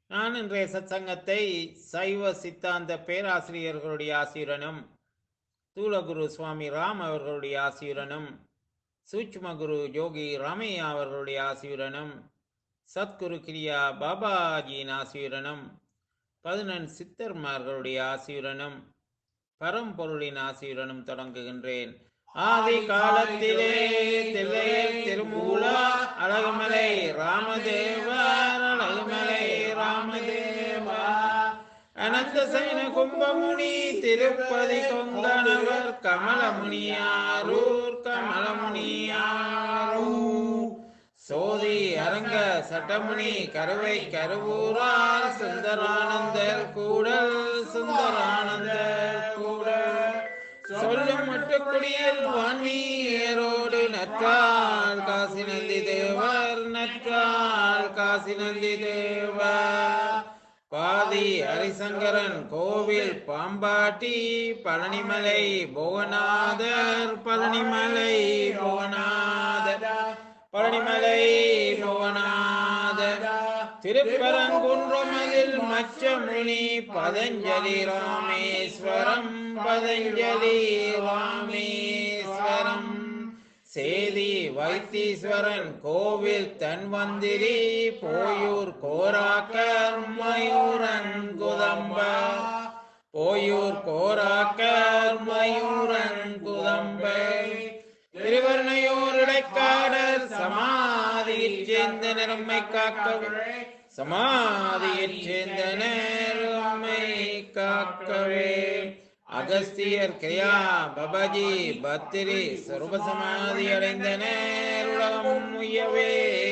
நான் இன்றைய சத்சங்கத்தை சைவ சித்தாந்த பேராசிரியர்களுடைய ஆசிரியனும் தூலகுரு சுவாமி ராம் அவர்களுடைய ஆசிரியனும் சூட்சும குரு யோகி ராமையா அவர்களுடைய ஆசிரியனும் சத்குரு கிரியா பாபாஜியின் ஆசிரியனும் பதினெண் சித்தர்மார்களுடைய ஆசிரியனும் பரம்பொருளின் ஆசிரியனும் தொடங்குகின்றேன் ஆதி காலத்திலே தில்லையில் திருமூலா அழகுமலை ராமதேவர் அழகுமலை ராமதேவா அனந்த சைன கும்பமுனி திருப்பதி கொங்கணவர் கமலமுனியாரூர் கமலமுனியாரூர் சோதி அரங்க சட்டமுனி கருவை கருவூரார் சுந்தரானந்தர் கூடல் சுந்தரானந்தர் கூடல் சொல்லும் மட்டுக்குடியில் வான்மீரோடு நற்றால் காசி நந்தி தேவர் நற்றால் காசி நந்தி தேவர் பாதி ஹரிசங்கரன் கோவில் பாம்பாட்டி பழனிமலை புவனாதர் பழனிமலை புவனாதர் பழனிமலை புவனாதர் திருப்பரங்குன்றமதில் மச்சமுனி பதஞ்சலி ராமேஸ்வரம் பதஞ்சலி ராமேஸ்வரம் சேதி வைத்தீஸ்வரன் கோவில் தன்வந்திரி போயூர் கோராக்கர் மயூரன் குதம்ப போயூர் கோராக்கர் மயூரன் குதம்பை திருவர்ணையோர் இடைக்காடர் சமாதியில் சேர்ந்த நிறமை காக்கவே சமாதியில் சேர்ந்த நேர்மை காக்கவே அகஸ்தியர் கிரியா பபாஜி பத்திரி சர்வசமாதி அடைந்த நேருலகம் உயவே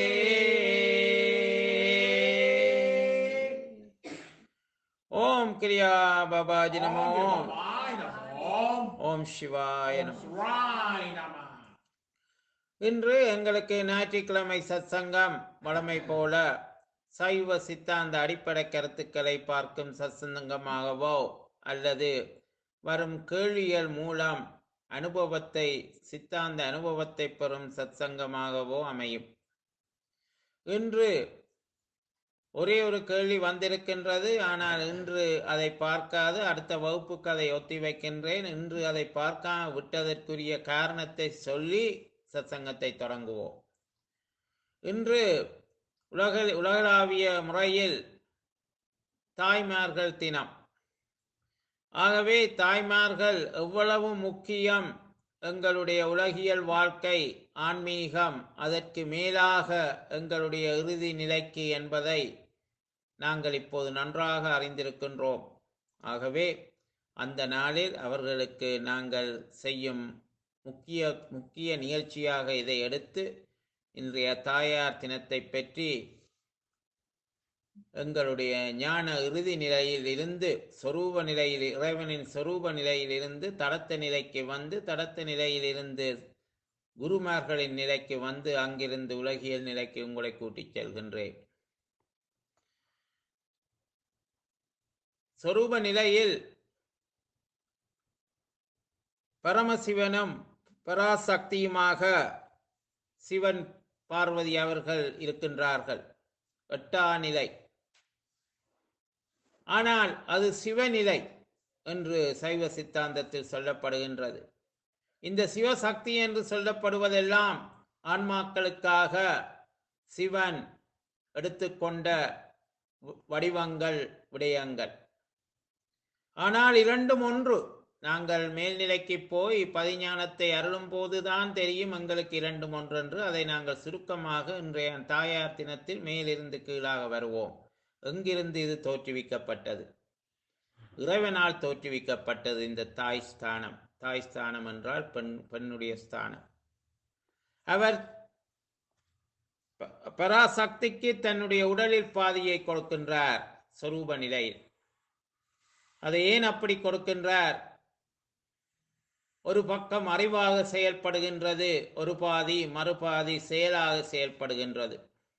ஓம் கிரியா பாபாஜி நமோ ஓம் சிவாய நமோ இன்று எங்களுக்கு ஞாயிற்றுக்கிழமை சத்சங்கம் வழமை போல சைவ சித்தாந்த அடிப்படை கருத்துக்களை பார்க்கும் சத்சங்கமாகவோ அல்லது வரும் கேள்விகள் மூலம் அனுபவத்தை சித்தாந்த அனுபவத்தை பெறும் சத்சங்கமாகவோ அமையும் இன்று ஒரே ஒரு கேள்வி வந்திருக்கின்றது ஆனால் இன்று அதை பார்க்காது அடுத்த வகுப்புக்கு அதை ஒத்தி வைக்கின்றேன் இன்று அதை பார்க்காம விட்டதற்குரிய காரணத்தை சொல்லி சத்சங்கத்தை தொடங்குவோம் இன்று உலக உலகளாவிய முறையில் தாய்மார்கள் தினம் ஆகவே தாய்மார்கள் எவ்வளவு முக்கியம் எங்களுடைய உலகியல் வாழ்க்கை ஆன்மீகம் அதற்கு மேலாக எங்களுடைய இறுதி நிலைக்கு என்பதை நாங்கள் இப்போது நன்றாக அறிந்திருக்கின்றோம் ஆகவே அந்த நாளில் அவர்களுக்கு நாங்கள் செய்யும் முக்கிய முக்கிய நிகழ்ச்சியாக இதை எடுத்து இன்றைய தாயார் தினத்தை பற்றி எங்களுடைய ஞான இறுதி நிலையில் இருந்து சொரூப நிலையில் இறைவனின் சொரூப நிலையில் இருந்து தடத்த நிலைக்கு வந்து தடத்த நிலையில் இருந்து குருமார்களின் நிலைக்கு வந்து அங்கிருந்து உலகியல் நிலைக்கு உங்களை கூட்டிச் செல்கின்றேன் சொரூப நிலையில் பரமசிவனும் பராசக்தியுமாக சிவன் பார்வதி அவர்கள் இருக்கின்றார்கள் எட்டா நிலை ஆனால் அது சிவநிலை என்று சைவ சித்தாந்தத்தில் சொல்லப்படுகின்றது இந்த சிவசக்தி என்று சொல்லப்படுவதெல்லாம் ஆன்மாக்களுக்காக சிவன் எடுத்துக்கொண்ட வடிவங்கள் விடயங்கள் ஆனால் இரண்டும் ஒன்று நாங்கள் மேல்நிலைக்கு போய் பதிஞானத்தை அருளும் போதுதான் தெரியும் எங்களுக்கு இரண்டும் ஒன்றென்று அதை நாங்கள் சுருக்கமாக இன்றைய தாயார் தினத்தில் மேலிருந்து கீழாக வருவோம் எங்கிருந்து இது தோற்றுவிக்கப்பட்டது இறைவனால் தோற்றுவிக்கப்பட்டது இந்த தாய் ஸ்தானம் தாய் ஸ்தானம் என்றால் பெண் பெண்ணுடைய ஸ்தானம் அவர் பராசக்திக்கு தன்னுடைய உடலில் பாதியை கொடுக்கின்றார் சொரூப நிலையில் அதை ஏன் அப்படி கொடுக்கின்றார் ஒரு பக்கம் அறிவாக செயல்படுகின்றது ஒரு பாதி மறுபாதி செயலாக செயல்படுகின்றது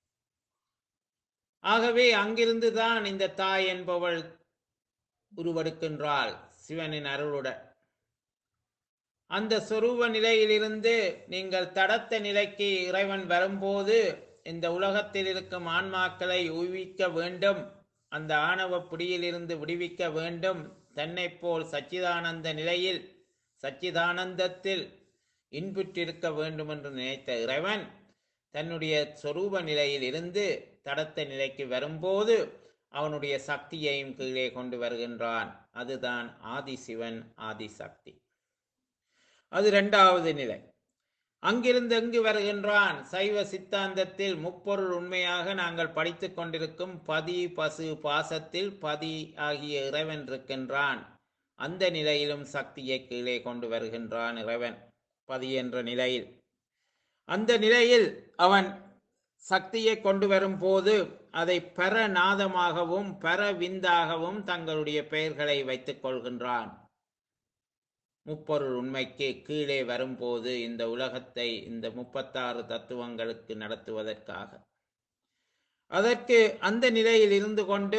ஆகவே அங்கிருந்து தான் இந்த தாய் என்பவள் உருவெடுக்கின்றாள் சிவனின் அருளுடன் அந்த சொரூப நிலையிலிருந்து நீங்கள் தடத்த நிலைக்கு இறைவன் வரும்போது இந்த உலகத்தில் இருக்கும் ஆன்மாக்களை உய்விக்க வேண்டும் அந்த ஆணவ பிடியிலிருந்து விடுவிக்க வேண்டும் தன்னைப் போல் சச்சிதானந்த நிலையில் சச்சிதானந்தத்தில் இன்புற்றிருக்க வேண்டும் என்று நினைத்த இறைவன் தன்னுடைய சொரூப நிலையில் இருந்து தடத்த நிலைக்கு வரும்போது அவனுடைய சக்தியையும் கீழே கொண்டு வருகின்றான் அதுதான் ஆதிசிவன் ஆதிசக்தி அது இரண்டாவது நிலை அங்கிருந்து எங்கு வருகின்றான் சைவ சித்தாந்தத்தில் முப்பொருள் உண்மையாக நாங்கள் படித்துக் கொண்டிருக்கும் பதி பசு பாசத்தில் பதி ஆகிய இறைவன் இருக்கின்றான் அந்த நிலையிலும் சக்தியை கீழே கொண்டு வருகின்றான் இறைவன் பதி என்ற நிலையில் அந்த நிலையில் அவன் சக்தியை கொண்டு வரும்போது அதை பரநாதமாகவும் பரவிந்தாகவும் தங்களுடைய பெயர்களை வைத்துக் கொள்கின்றான் முப்பொருள் உண்மைக்கு கீழே வரும்போது இந்த உலகத்தை இந்த முப்பத்தாறு தத்துவங்களுக்கு நடத்துவதற்காக அதற்கு அந்த நிலையில் இருந்து கொண்டு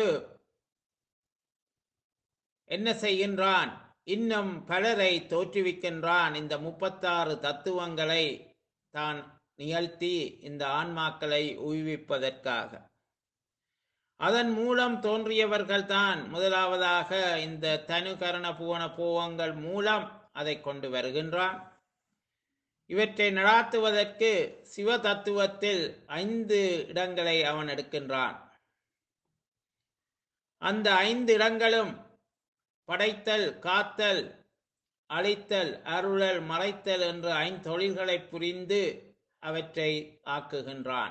என்ன செய்கின்றான் இன்னும் பலரை தோற்றுவிக்கின்றான் இந்த முப்பத்தாறு தத்துவங்களை தான் நிகழ்த்தி இந்த ஆன்மாக்களை உய்விப்பதற்காக அதன் மூலம் தோன்றியவர்கள் தான் முதலாவதாக இந்த தனுகரண புவன போவங்கள் மூலம் அதை கொண்டு வருகின்றான் இவற்றை நடாத்துவதற்கு சிவ தத்துவத்தில் ஐந்து இடங்களை அவன் எடுக்கின்றான் அந்த ஐந்து இடங்களும் படைத்தல் காத்தல் அழித்தல் அருளல் மறைத்தல் என்ற ஐந்தொழில்களை புரிந்து அவற்றை ஆக்குகின்றான்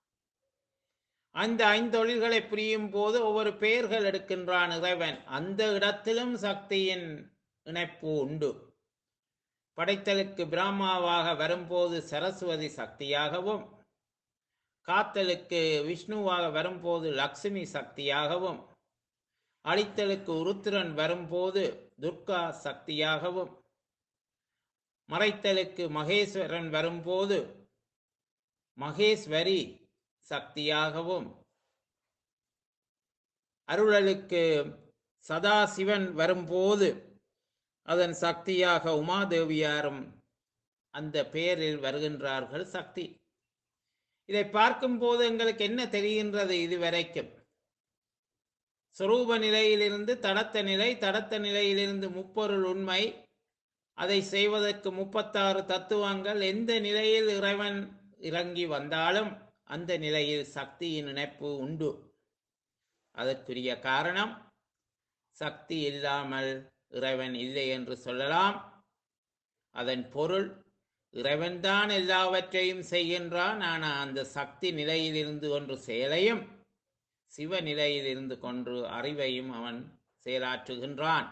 அந்த ஐந்தொழில்களை புரியும் போது ஒவ்வொரு பெயர்கள் எடுக்கின்றான் இறைவன் அந்த இடத்திலும் சக்தியின் இணைப்பு உண்டு படைத்தலுக்கு பிரம்மாவாக வரும்போது சரஸ்வதி சக்தியாகவும் காத்தலுக்கு விஷ்ணுவாக வரும்போது லக்ஷ்மி சக்தியாகவும் அழித்தலுக்கு உருத்திரன் வரும்போது துர்கா சக்தியாகவும் மறைத்தலுக்கு மகேஸ்வரன் வரும்போது மகேஸ்வரி சக்தியாகவும் அருளலுக்கு சதாசிவன் வரும்போது அதன் சக்தியாக உமாதேவியாரும் அந்த பெயரில் வருகின்றார்கள் சக்தி இதை பார்க்கும்போது எங்களுக்கு என்ன தெரிகின்றது இதுவரைக்கும் சொரூப நிலையிலிருந்து தடத்த நிலை தடத்த நிலையிலிருந்து முப்பொருள் உண்மை அதை செய்வதற்கு முப்பத்தாறு தத்துவங்கள் எந்த நிலையில் இறைவன் இறங்கி வந்தாலும் அந்த நிலையில் சக்தியின் இணைப்பு உண்டு அதற்குரிய காரணம் சக்தி இல்லாமல் இறைவன் இல்லை என்று சொல்லலாம் அதன் பொருள் இறைவன்தான் எல்லாவற்றையும் செய்கின்றான் ஆனால் அந்த சக்தி நிலையில் இருந்து கொண்டு செயலையும் சிவ நிலையில் இருந்து கொண்டு அறிவையும் அவன் செயலாற்றுகின்றான்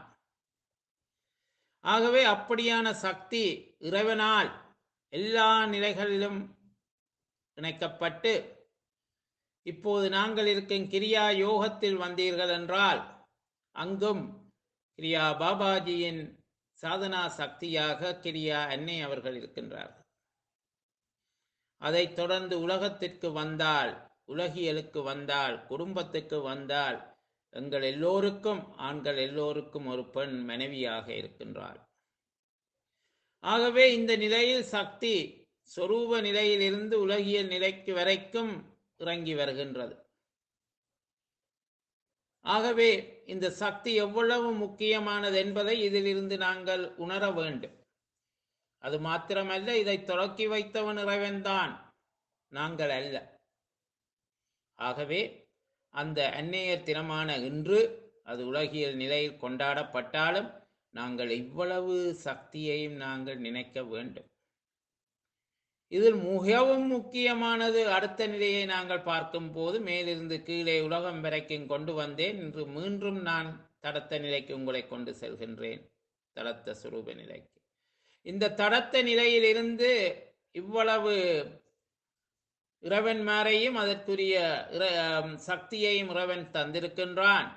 ஆகவே அப்படியான சக்தி இறைவனால் எல்லா நிலைகளிலும் இணைக்கப்பட்டு இப்போது நாங்கள் இருக்கும் கிரியா யோகத்தில் வந்தீர்கள் என்றால் அங்கும் கிரியா பாபாஜியின் சாதனா சக்தியாக கிரியா அன்னை அவர்கள் இருக்கின்றார்கள் அதைத் தொடர்ந்து உலகத்திற்கு வந்தால் உலகியலுக்கு வந்தால் குடும்பத்துக்கு வந்தால் எங்கள் எல்லோருக்கும் ஆண்கள் எல்லோருக்கும் ஒரு பெண் மனைவியாக இருக்கின்றாள் ஆகவே இந்த நிலையில் சக்தி சொரூப நிலையிலிருந்து உலகியல் நிலைக்கு வரைக்கும் இறங்கி வருகின்றது ஆகவே இந்த சக்தி எவ்வளவு முக்கியமானது என்பதை இதிலிருந்து நாங்கள் உணர வேண்டும் அது மாத்திரமல்ல இதை தொடக்கி வைத்தவன் இறைவன்தான் நாங்கள் அல்ல ஆகவே அந்த அந்நேயர் தினமான இன்று அது உலகியல் நிலையில் கொண்டாடப்பட்டாலும் நாங்கள் இவ்வளவு சக்தியையும் நாங்கள் நினைக்க வேண்டும் இதில் மிகவும் முக்கியமானது அடுத்த நிலையை நாங்கள் பார்க்கும் போது மேலிருந்து கீழே உலகம் வரைக்கும் கொண்டு வந்தேன் இன்று மீண்டும் நான் தடத்த நிலைக்கு உங்களை கொண்டு செல்கின்றேன் தடத்த சுரூப நிலைக்கு இந்த தடத்த நிலையிலிருந்து இவ்வளவு இறைவன்மாரையும் அதற்குரிய சக்தியையும் இறைவன் தந்திருக்கின்றான்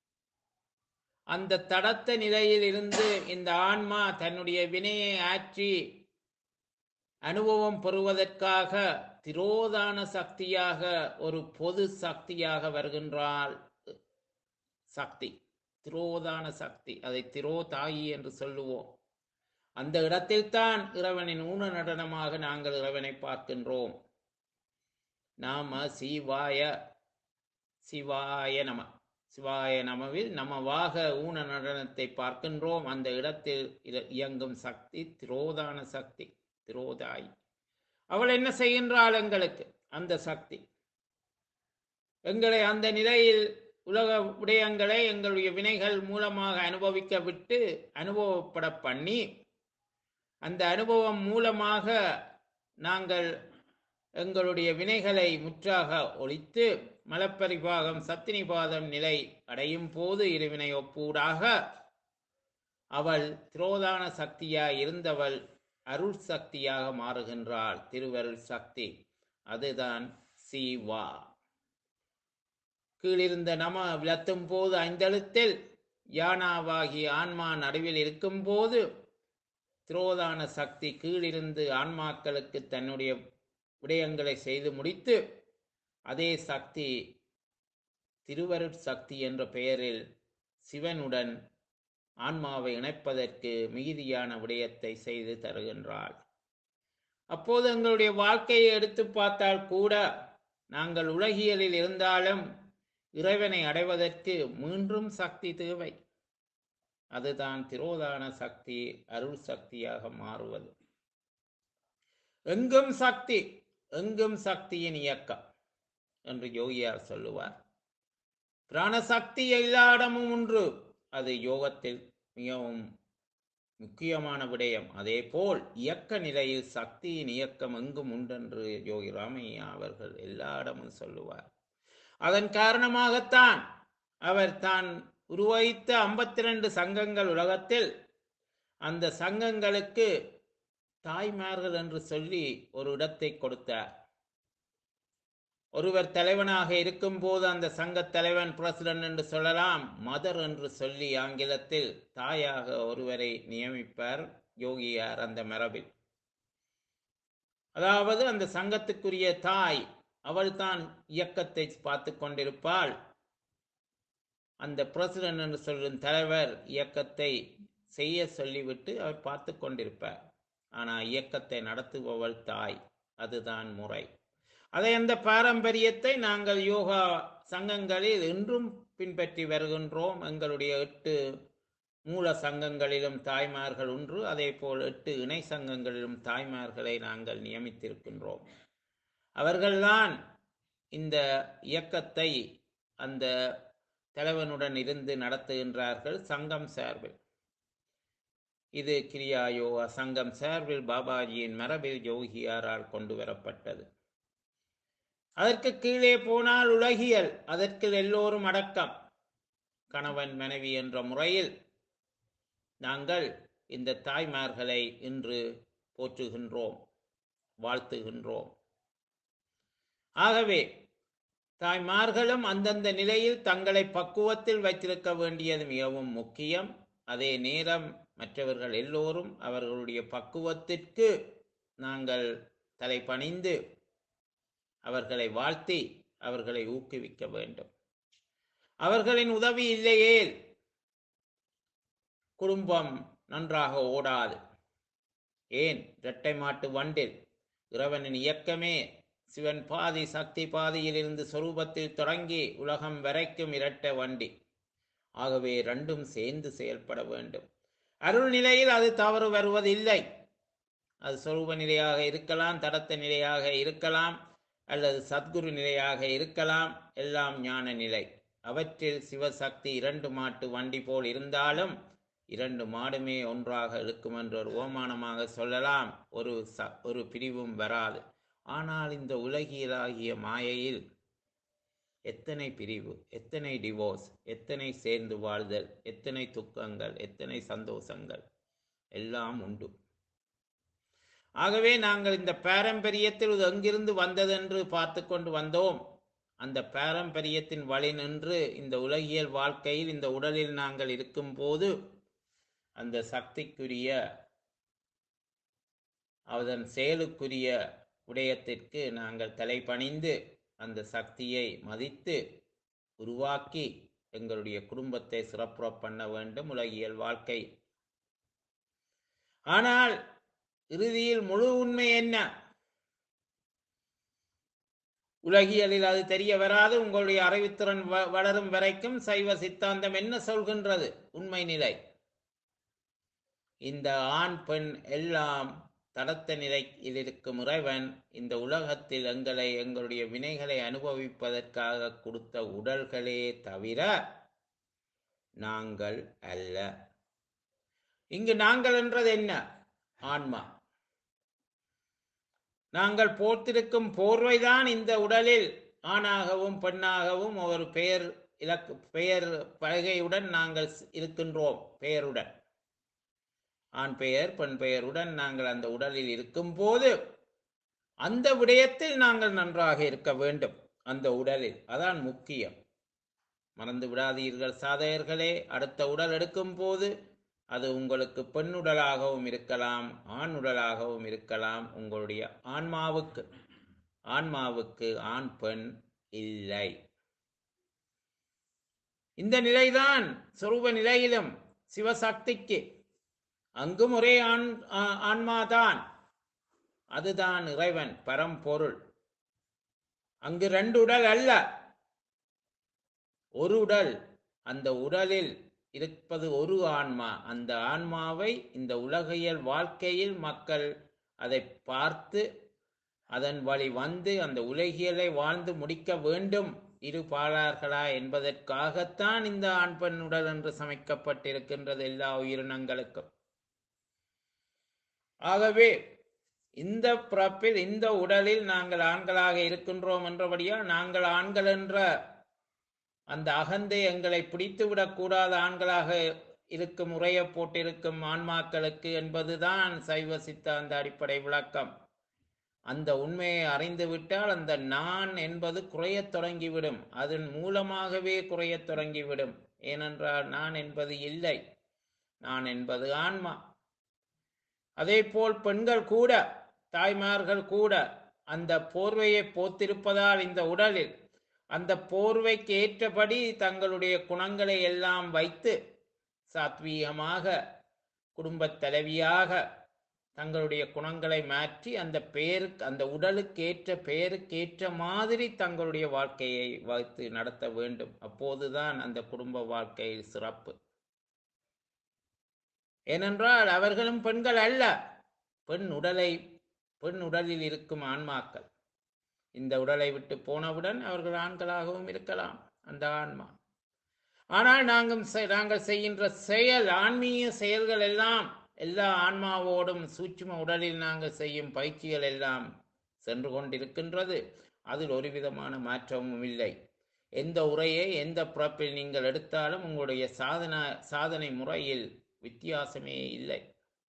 அந்த தடத்த நிலையில் இருந்து இந்த ஆன்மா தன்னுடைய வினையை ஆற்றி அனுபவம் பெறுவதற்காக திரோதான சக்தியாக ஒரு பொது சக்தியாக வருகின்றாள் சக்தி திரோதான சக்தி அதை திரோதாயி என்று சொல்லுவோம் அந்த இடத்தில்தான் இறைவனின் ஊன நடனமாக நாங்கள் இறைவனை பார்க்கின்றோம் நாம சிவாய சிவாய நம சிவாய நமவில் நமவாக ஊன நடனத்தை பார்க்கின்றோம் அந்த இடத்தில் இர- இயங்கும் சக்தி திரோதான சக்தி திரோதாய் அவள் என்ன செய்கின்றாள் எங்களுக்கு அந்த சக்தி எங்களை அந்த நிலையில் உலக விடயங்களை எங்களுடைய வினைகள் மூலமாக அனுபவிக்க விட்டு அனுபவப்பட பண்ணி அந்த அனுபவம் மூலமாக நாங்கள் எங்களுடைய வினைகளை முற்றாக ஒழித்து மலப்பரிபாகம் சத்தினிபாதம் நிலை அடையும் போது இருவினை ஒப்பூடாக அவள் திரோதான சக்தியாய் இருந்தவள் அருள் சக்தியாக மாறுகின்றாள் திருவருள் சக்தி அதுதான் சீவா கீழிருந்த நம விளத்தும் போது ஐந்தெழுத்தில் யானாவாகி ஆன்மா நடுவில் இருக்கும் போது திரோதான சக்தி கீழிருந்து ஆன்மாக்களுக்கு தன்னுடைய விடயங்களை செய்து முடித்து அதே சக்தி திருவருட் சக்தி என்ற பெயரில் சிவனுடன் ஆன்மாவை இணைப்பதற்கு மிகுதியான விடயத்தை செய்து தருகின்றாள் அப்போது எங்களுடைய வாழ்க்கையை எடுத்து பார்த்தால் கூட நாங்கள் உலகியலில் இருந்தாலும் இறைவனை அடைவதற்கு மீண்டும் சக்தி தேவை அதுதான் திரோதான சக்தி அருள் சக்தியாக மாறுவது எங்கும் சக்தி எங்கும் சக்தியின் இயக்கம் என்று யோகியார் சொல்லுவார் பிராணசக்தி எல்லா இடமும் ஒன்று அது யோகத்தில் மிகவும் முக்கியமான விடயம் அதே போல் இயக்க நிலையில் சக்தியின் இயக்கம் எங்கும் உண்டென்று யோகி ராமையா அவர்கள் எல்லா இடமும் சொல்லுவார் அதன் காரணமாகத்தான் அவர் தான் உருவகித்த ஐம்பத்தி ரெண்டு சங்கங்கள் உலகத்தில் அந்த சங்கங்களுக்கு தாய்மார்கள் என்று சொல்லி ஒரு இடத்தை கொடுத்தார் ஒருவர் தலைவனாக இருக்கும்போது அந்த சங்க தலைவன் பிரசிடன்ட் என்று சொல்லலாம் மதர் என்று சொல்லி ஆங்கிலத்தில் தாயாக ஒருவரை நியமிப்பார் யோகியார் அந்த மரபில் அதாவது அந்த சங்கத்துக்குரிய தாய் அவள் தான் இயக்கத்தை பார்த்து கொண்டிருப்பாள் அந்த பிரசிடன்ட் என்று சொல்லும் தலைவர் இயக்கத்தை செய்ய சொல்லிவிட்டு அவர் பார்த்து கொண்டிருப்பார் ஆனால் இயக்கத்தை நடத்துபவள் தாய் அதுதான் முறை அதை அந்த பாரம்பரியத்தை நாங்கள் யோகா சங்கங்களில் இன்றும் பின்பற்றி வருகின்றோம் எங்களுடைய எட்டு மூல சங்கங்களிலும் தாய்மார்கள் ஒன்று அதே போல் எட்டு இணை சங்கங்களிலும் தாய்மார்களை நாங்கள் நியமித்திருக்கின்றோம் அவர்கள்தான் இந்த இயக்கத்தை அந்த தலைவனுடன் இருந்து நடத்துகின்றார்கள் சங்கம் சார்பில் இது கிரியா யோகா சங்கம் சார்பில் பாபாஜியின் மரபில் யோகியாரால் கொண்டு வரப்பட்டது அதற்கு கீழே போனால் உலகியல் அதற்கு எல்லோரும் அடக்கம் கணவன் மனைவி என்ற முறையில் நாங்கள் இந்த தாய்மார்களை இன்று போற்றுகின்றோம் வாழ்த்துகின்றோம் ஆகவே தாய்மார்களும் அந்தந்த நிலையில் தங்களை பக்குவத்தில் வைத்திருக்க வேண்டியது மிகவும் முக்கியம் அதே நேரம் மற்றவர்கள் எல்லோரும் அவர்களுடைய பக்குவத்திற்கு நாங்கள் தலைபணிந்து அவர்களை வாழ்த்தி அவர்களை ஊக்குவிக்க வேண்டும் அவர்களின் உதவி இல்லையேல் குடும்பம் நன்றாக ஓடாது ஏன் இரட்டை மாட்டு வண்டில் இறைவனின் இயக்கமே சிவன் பாதி சக்தி பாதியிலிருந்து சொரூபத்தில் தொடங்கி உலகம் வரைக்கும் இரட்டை வண்டி ஆகவே ரெண்டும் சேர்ந்து செயல்பட வேண்டும் அருள் நிலையில் அது தவறு வருவதில்லை அது சொரூப நிலையாக இருக்கலாம் தடத்த நிலையாக இருக்கலாம் அல்லது சத்குரு நிலையாக இருக்கலாம் எல்லாம் ஞான நிலை அவற்றில் சிவசக்தி இரண்டு மாட்டு வண்டி போல் இருந்தாலும் இரண்டு மாடுமே ஒன்றாக இருக்கும் என்று ஒரு ஓமானமாக சொல்லலாம் ஒரு ச ஒரு பிரிவும் வராது ஆனால் இந்த உலகியலாகிய மாயையில் எத்தனை பிரிவு எத்தனை டிவோர்ஸ் எத்தனை சேர்ந்து வாழ்தல் எத்தனை துக்கங்கள் எத்தனை சந்தோஷங்கள் எல்லாம் உண்டு ஆகவே நாங்கள் இந்த பாரம்பரியத்தில் இது எங்கிருந்து வந்ததென்று பார்த்து கொண்டு வந்தோம் அந்த பாரம்பரியத்தின் வழி நின்று இந்த உலகியல் வாழ்க்கையில் இந்த உடலில் நாங்கள் இருக்கும்போது அந்த சக்திக்குரிய அதன் செயலுக்குரிய விடயத்திற்கு நாங்கள் தலைபணிந்து அந்த சக்தியை மதித்து உருவாக்கி எங்களுடைய குடும்பத்தை சிறப்புற பண்ண வேண்டும் உலகியல் வாழ்க்கை ஆனால் இறுதியில் முழு உண்மை என்ன உலகியலில் அது தெரிய வராது உங்களுடைய அறிவுத்திறன் வ- வளரும் வரைக்கும் சைவ சித்தாந்தம் என்ன சொல்கின்றது உண்மை நிலை இந்த ஆண் பெண் எல்லாம் தடத்த நிலையில் இருக்கும் இறைவன் இந்த உலகத்தில் எங்களை எங்களுடைய வினைகளை அனுபவிப்பதற்காக கொடுத்த உடல்களே தவிர நாங்கள் அல்ல இங்கு நாங்கள் என்றது என்ன ஆன்மா நாங்கள் போர்த்திருக்கும் போர்வைதான் இந்த உடலில் ஆணாகவும் பெண்ணாகவும் ஒரு பெயர் இலக்கு பெயர் பலகையுடன் நாங்கள் இருக்கின்றோம் பெயருடன் ஆண் பெயர் பெண் பெயருடன் நாங்கள் அந்த உடலில் இருக்கும் போது அந்த விடயத்தில் நாங்கள் நன்றாக இருக்க வேண்டும் அந்த உடலில் அதான் முக்கியம் மறந்து விடாதீர்கள் சாதகர்களே அடுத்த உடல் எடுக்கும் போது அது உங்களுக்கு பெண் உடலாகவும் இருக்கலாம் ஆண் உடலாகவும் இருக்கலாம் உங்களுடைய ஆன்மாவுக்கு ஆன்மாவுக்கு ஆண் பெண் இல்லை இந்த நிலைதான் சொரூப நிலையிலும் சிவசக்திக்கு அங்கும் ஒரே ஆண் ஆ- ஆன்மாதான் அதுதான் இறைவன் பரம்பொருள் அங்கு ரெண்டு உடல் அல்ல ஒரு உடல் அந்த உடலில் இருப்பது ஒரு ஆன்மா அந்த ஆன்மாவை இந்த உலகியல் வாழ்க்கையில் மக்கள் அதை பார்த்து அதன் வழி வந்து அந்த உலகியலை வாழ்ந்து முடிக்க வேண்டும் இரு பாலார்களா என்பதற்காகத்தான் இந்த ஆண் பெண் உடல் என்று சமைக்கப்பட்டிருக்கின்றது எல்லா உயிரினங்களுக்கும் ஆகவே இந்த பிறப்பில் இந்த உடலில் நாங்கள் ஆண்களாக இருக்கின்றோம் என்றபடியால் நாங்கள் ஆண்கள் என்ற அந்த அகந்தை எங்களை பிடித்து விடக்கூடாத ஆண்களாக இருக்கும் முறையை போட்டிருக்கும் ஆன்மாக்களுக்கு என்பதுதான் சைவ சித்தாந்த அடிப்படை விளக்கம் அந்த உண்மையை அறிந்துவிட்டால் அந்த நான் என்பது குறையத் தொடங்கிவிடும் அதன் மூலமாகவே குறையத் தொடங்கிவிடும் ஏனென்றால் நான் என்பது இல்லை நான் என்பது ஆன்மா அதே போல் பெண்கள் கூட தாய்மார்கள் கூட அந்த போர்வையை போத்திருப்பதால் இந்த உடலில் அந்த போர்வைக்கு ஏற்றபடி தங்களுடைய குணங்களை எல்லாம் வைத்து சாத்வீகமாக குடும்பத் தலைவியாக தங்களுடைய குணங்களை மாற்றி அந்த பெயருக்கு அந்த உடலுக்கு ஏற்ற பெயருக்கு ஏற்ற மாதிரி தங்களுடைய வாழ்க்கையை வைத்து நடத்த வேண்டும் அப்போதுதான் அந்த குடும்ப வாழ்க்கையில் சிறப்பு ஏனென்றால் அவர்களும் பெண்கள் அல்ல பெண் உடலை பெண் உடலில் இருக்கும் ஆன்மாக்கள் இந்த உடலை விட்டு போனவுடன் அவர்கள் ஆண்களாகவும் இருக்கலாம் அந்த ஆன்மா ஆனால் நாங்கள் செ- நாங்கள் செய்கின்ற செயல் ஆன்மீக செயல்கள் எல்லாம் எல்லா ஆன்மாவோடும் சூட்சும உடலில் நாங்கள் செய்யும் பயிற்சிகள் எல்லாம் சென்று கொண்டிருக்கின்றது அதில் ஒரு விதமான மாற்றமும் இல்லை எந்த உரையை எந்த பிறப்பில் நீங்கள் எடுத்தாலும் உங்களுடைய சாதன சாதனை முறையில் வித்தியாசமே இல்லை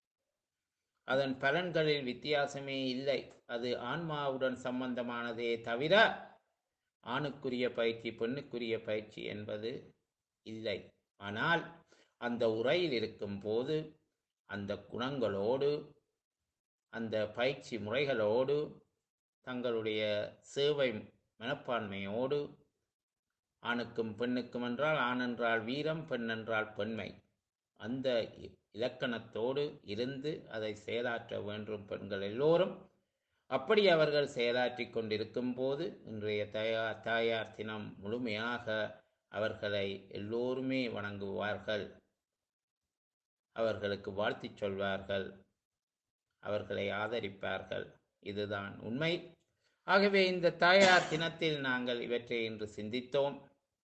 அதன் பலன்களில் வித்தியாசமே இல்லை அது ஆன்மாவுடன் சம்பந்தமானதே தவிர ஆணுக்குரிய பயிற்சி பெண்ணுக்குரிய பயிற்சி என்பது இல்லை ஆனால் அந்த உரையில் இருக்கும் போது அந்த குணங்களோடு அந்த பயிற்சி முறைகளோடு தங்களுடைய சேவை மனப்பான்மையோடு ஆணுக்கும் பெண்ணுக்கும் என்றால் ஆண் என்றால் வீரம் பெண் என்றால் பெண்மை அந்த இ- இலக்கணத்தோடு இருந்து அதை செயலாற்ற வேண்டும் பெண்கள் எல்லோரும் அப்படி அவர்கள் செயலாற்றி கொண்டிருக்கும் போது இன்றைய தாயார் தாயார் தினம் முழுமையாக அவர்களை எல்லோருமே வணங்குவார்கள் அவர்களுக்கு வாழ்த்திச் சொல்வார்கள் அவர்களை ஆதரிப்பார்கள் இதுதான் உண்மை ஆகவே இந்த தாயார் தினத்தில் நாங்கள் இவற்றை இன்று சிந்தித்தோம்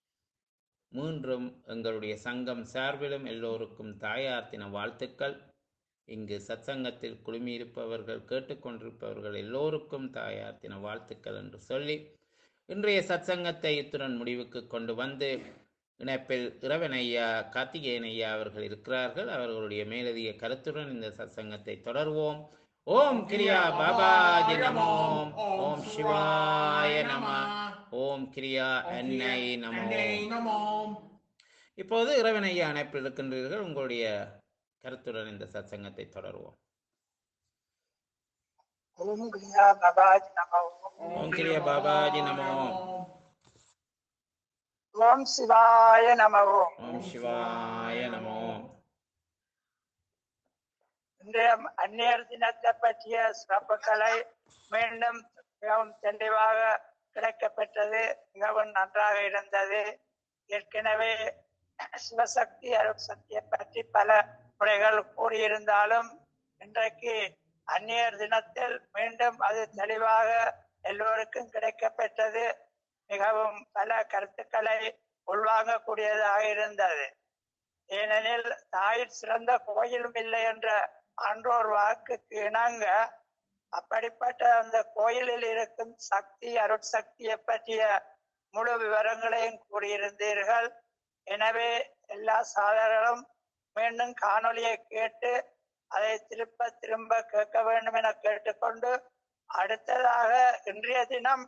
மீண்டும் எங்களுடைய சங்கம் சார்பிலும் எல்லோருக்கும் தாயார் தின வாழ்த்துக்கள் இங்கு சத்சங்கத்தில் குழுமியிருப்பவர்கள் கேட்டுக்கொண்டிருப்பவர்கள் எல்லோருக்கும் தாயார் தின வாழ்த்துக்கள் என்று சொல்லி இன்றைய சத்சங்கத்தை இத்துடன் முடிவுக்கு கொண்டு வந்து இணைப்பில் இறைவன் ஐயா கார்த்திகேயன் ஐயா அவர்கள் இருக்கிறார்கள் அவர்களுடைய மேலதிக கருத்துடன் இந்த சத்சங்கத்தை தொடர்வோம் ஓம் கிரியா பாபாஜி நமோம் ஓம் சிவாய நம ஓம் கிரியா அன்னை நமோ நமோம் இப்போது இறைவன் ஐயா அணைப்பில் இருக்கின்றீர்கள் உங்களுடைய கருத்துடன் இந்த சத்சங்கத்தை தொடர்வோம் ஓம் கிரியா பாபாஜி நமோ ஓம் கிரியா பாபாஜி நமோ ஓம் சிவாய நமோ ஓம் சிவாய நமோ இன்றைய அந்நியர் தினத்தை பற்றிய சிறப்புகளை மீண்டும் மிகவும் தெளிவாக கிடைக்கப்பெற்றது மிகவும் நன்றாக இருந்தது ஏற்கனவே சிவசக்தி அருள் சக்தியை பற்றி பல முறைகள் கூறியிருந்தாலும் இன்றைக்கு அந்நியர் தினத்தில் மீண்டும் அது தெளிவாக எல்லோருக்கும் கிடைக்கப்பெற்றது மிகவும் பல கருத்துக்களை உள்வாங்கக்கூடியதாக இருந்தது ஏனெனில் தாயிற் சிறந்த கோயிலும் இல்லை என்ற ஆன்றோர் வாக்குக்கு இணங்க அப்படிப்பட்ட அந்த கோயிலில் இருக்கும் சக்தி அருட்சக்தியை பற்றிய முழு விவரங்களையும் கூறியிருந்தீர்கள் எனவே எல்லா சாதகர்களும் மீண்டும் காணொளியை கேட்டு அதை திரும்ப திரும்ப கேட்க வேண்டும் என கேட்டுக்கொண்டு அடுத்ததாக இன்றைய தினம்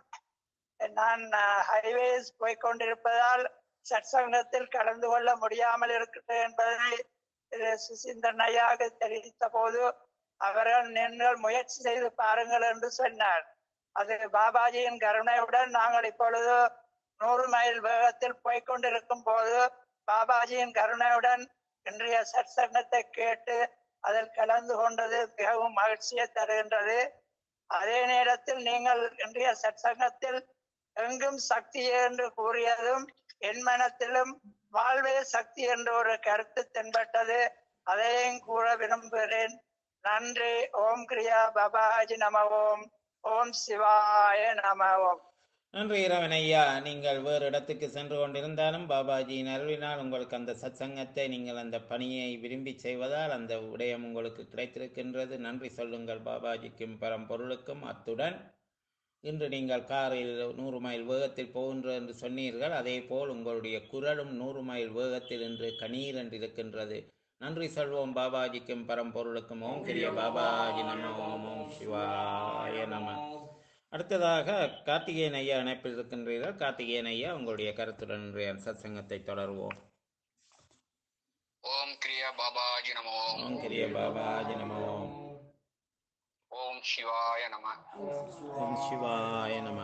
நான் ஹைவேஸ் போய்கொண்டிருப்பதால் சற்சங்கத்தில் கலந்து கொள்ள முடியாமல் இருக்கிறது என்பதை திரு சுசீந்திரன் ஐயாக தெரிவித்த போது அவர்கள் நீங்கள் முயற்சி செய்து பாருங்கள் என்று சொன்னார் அது பாபாஜியின் கருணையுடன் நாங்கள் இப்பொழுது நூறு மைல் வேகத்தில் போய்கொண்டிருக்கும் போது பாபாஜியின் கருணையுடன் இன்றைய சற்சங்கத்தை கேட்டு அதில் கலந்து கொண்டது மிகவும் மகிழ்ச்சியை தருகின்றது அதே நேரத்தில் நீங்கள் இன்றைய சற்சங்கத்தில் எங்கும் சக்தி என்று கூறியதும் என் மனத்திலும் வாழ்வே சக்தி என்ற ஒரு கருத்து தென்பட்டது அதையும் கூற விரும்புகிறேன் நன்றி ஓம் கிரியா பாபாஜி நம ஓம் ஓம் சிவாய நம ஓம் நன்றி இரவன் ஐயா நீங்கள் வேறு இடத்துக்கு சென்று கொண்டிருந்தாலும் பாபாஜியின் அருளினால் உங்களுக்கு அந்த சத்சங்கத்தை நீங்கள் அந்த பணியை விரும்பி செய்வதால் அந்த விடயம் உங்களுக்கு கிடைத்திருக்கின்றது நன்றி சொல்லுங்கள் பாபாஜிக்கும் பரம்பொருளுக்கும் அத்துடன் இன்று நீங்கள் காரில் நூறு மைல் வேகத்தில் போகின்ற என்று சொன்னீர்கள் அதே போல் உங்களுடைய குரலும் நூறு மைல் வேகத்தில் இன்று கணீர் என்று இருக்கின்றது நன்றி சொல்வோம் பாபாஜிக்கும் பரம்பொருளுக்கும் ஓம் கிரிய பாபாஜி நம ஓம் ஓம் சிவாய நம அடுத்ததாக கார்த்திகேயன் ஐயா இணைப்பில் இருக்கின்றீர்கள் கார்த்திகேயன் ஐயா உங்களுடைய கருத்துடன் இன்றைய சத்சங்கத்தை தொடர்வோம் ஓம் கிரியா பாபாஜி நமோ ஓம் கிரிய பாபாஜி நம ஓம் ஓம் சிவாய நம ஓம் சிவாய நம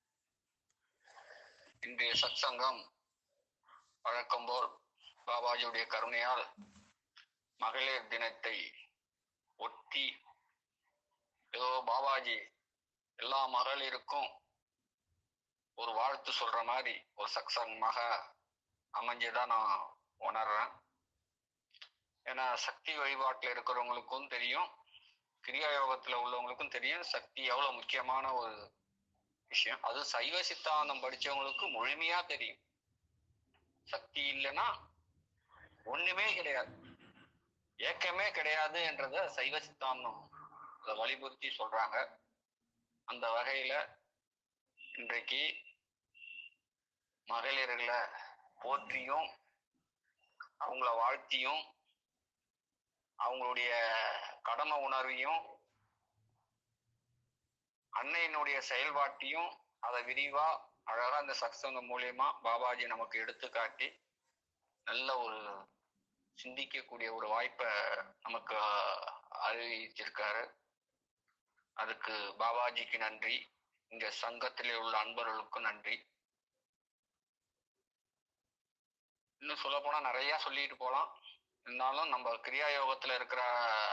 இன்றைய சத்சங்கம் வழக்கம் போல் பாபாஜியுடைய கருணையால் மகளிர் தினத்தை ஒட்டி ஏதோ பாபாஜி எல்லா மகளிருக்கும் ஒரு வாழ்த்து சொல்ற மாதிரி ஒரு சத்சங்கமாக அமைஞ்சதா நான் உணர்றேன் ஏன்னா சக்தி வழிபாட்டுல இருக்கிறவங்களுக்கும் தெரியும் கிரியா யோகத்துல உள்ளவங்களுக்கும் தெரியும் சக்தி எவ்வளவு முக்கியமான ஒரு விஷயம் அது சைவ சித்தாந்தம் படிச்சவங்களுக்கு முழுமையா தெரியும் சக்தி இல்லைன்னா ஒண்ணுமே கிடையாது ஏக்கமே கிடையாது என்றத சைவ சித்தாந்தம் அதை வலியுறுத்தி சொல்றாங்க அந்த வகையில இன்றைக்கு மகளிர்களை போற்றியும் அவங்கள வாழ்த்தியும் அவங்களுடைய கடமை உணர்வையும் அன்னையினுடைய செயல்பாட்டையும் அதை விரிவா அழகா இந்த சத்சங்கம் மூலியமா பாபாஜி நமக்கு எடுத்து காட்டி நல்ல ஒரு சிந்திக்கக்கூடிய ஒரு வாய்ப்பை நமக்கு அறிவிச்சிருக்காரு அதுக்கு பாபாஜிக்கு நன்றி இங்க சங்கத்திலே உள்ள அன்பர்களுக்கும் நன்றி இன்னும் சொல்ல போனா நிறைய சொல்லிட்டு போலாம் இருந்தாலும் நம்ம கிரியா யோகத்துல இருக்கிற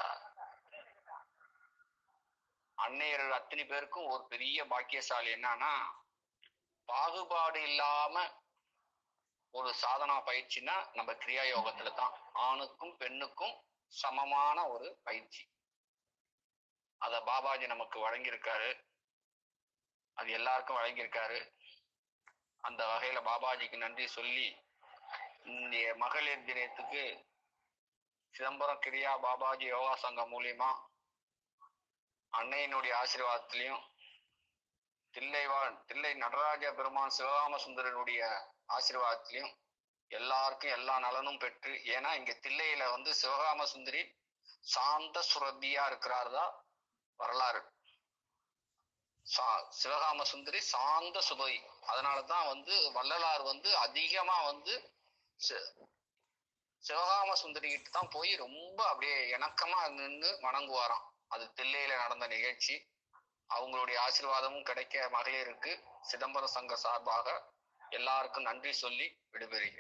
அன்னையர்கள் அத்தனை பேருக்கும் ஒரு பெரிய பாக்கியசாலி என்னன்னா பாகுபாடு இல்லாம ஒரு சாதனா பயிற்சினா நம்ம கிரியா யோகத்துல தான் ஆணுக்கும் பெண்ணுக்கும் சமமான ஒரு பயிற்சி அத பாபாஜி நமக்கு வழங்கியிருக்காரு அது எல்லாருக்கும் வழங்கியிருக்காரு அந்த வகையில பாபாஜிக்கு நன்றி சொல்லி இந்த மகளிர் தினத்துக்கு சிதம்பரம் கிரியா பாபாஜி யோகா சங்கம் மூலியமா அன்னையினுடைய ஆசீர்வாதத்திலையும் தில்லைவா தில்லை நடராஜ பெருமான் சிவகாம சுந்தரனுடைய ஆசீர்வாதத்திலையும் எல்லாருக்கும் எல்லா நலனும் பெற்று ஏன்னா இங்க தில்லையில வந்து சிவகாம சுந்தரி சாந்த சுரபியா இருக்கிறார்தா வரலாறு சா- சிவகாம சுந்தரி சாந்த சுபை அதனாலதான் வந்து வள்ளலார் வந்து அதிகமா வந்து சி- சிவகாம சுந்தரி கிட்ட தான் போய் ரொம்ப அப்படியே இணக்கமா நின்று வணங்குவாராம் அது தில்லையில நடந்த நிகழ்ச்சி அவங்களுடைய ஆசீர்வாதமும் கிடைக்க மகளிருக்கு சிதம்பரம் சங்க சார்பாக எல்லாருக்கும் நன்றி சொல்லி விடைபெறுகிறேன்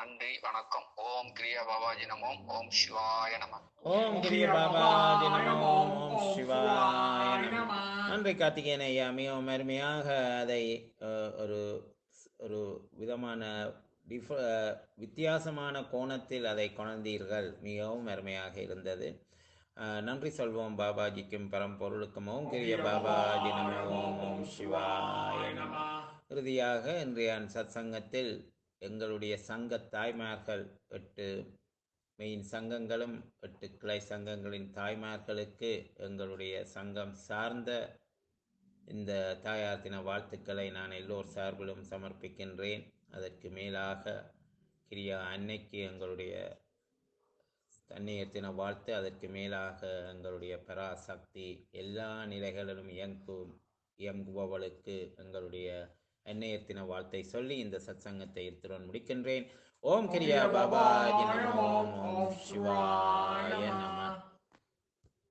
நன்றி வணக்கம் ஓம் கிரியா பாபாஜி நமோம் ஓம் சிவாய நம ஓம் கிரிய பாபாஜி நமோ ஓம் சிவாய நமோ நன்றி கார்த்திகேயன் ஐயா மிகவும் அருமையாக அதை அஹ், ஒரு ஒரு விதமான டிஃப அஹ், வித்தியாசமான கோணத்தில் அதை கொணர்ந்தீர்கள் மிகவும் அருமையாக இருந்தது அஹ், நன்றி சொல்வோம் பாபாஜிக்கும் பரம்பொருளுக்கும் ஓம் கிரிய பாபாஜி நமோ ஓம் ஓம் சிவாய நமோ இறுதியாக இன்றைய சத் சங்கத்தில் எங்களுடைய சங்க தாய்மார்கள் எட்டு மெயின் சங்கங்களும் எட்டு கிளை சங்கங்களின் தாய்மார்களுக்கு எங்களுடைய சங்கம் சார்ந்த இந்த தாயார் தின வாழ்த்துக்களை நான் எல்லோர் சார்பிலும் சமர்ப்பிக்கின்றேன் அதற்கு மேலாக கிரியா அன்னைக்கு எங்களுடைய தண்ணீர் தின வாழ்த்து அதற்கு மேலாக எங்களுடைய பராசக்தி எல்லா நிலைகளிலும் இயங்கும் இயங்குபவளுக்கு எங்களுடைய அன்னையர் தின வாழ்த்தை சொல்லி இந்த சத்சங்கத்தை இத்துடன் முடிக்கின்றேன் ஓம் கிரியா பாபாஜி நமோ ஓம் சிவாய நம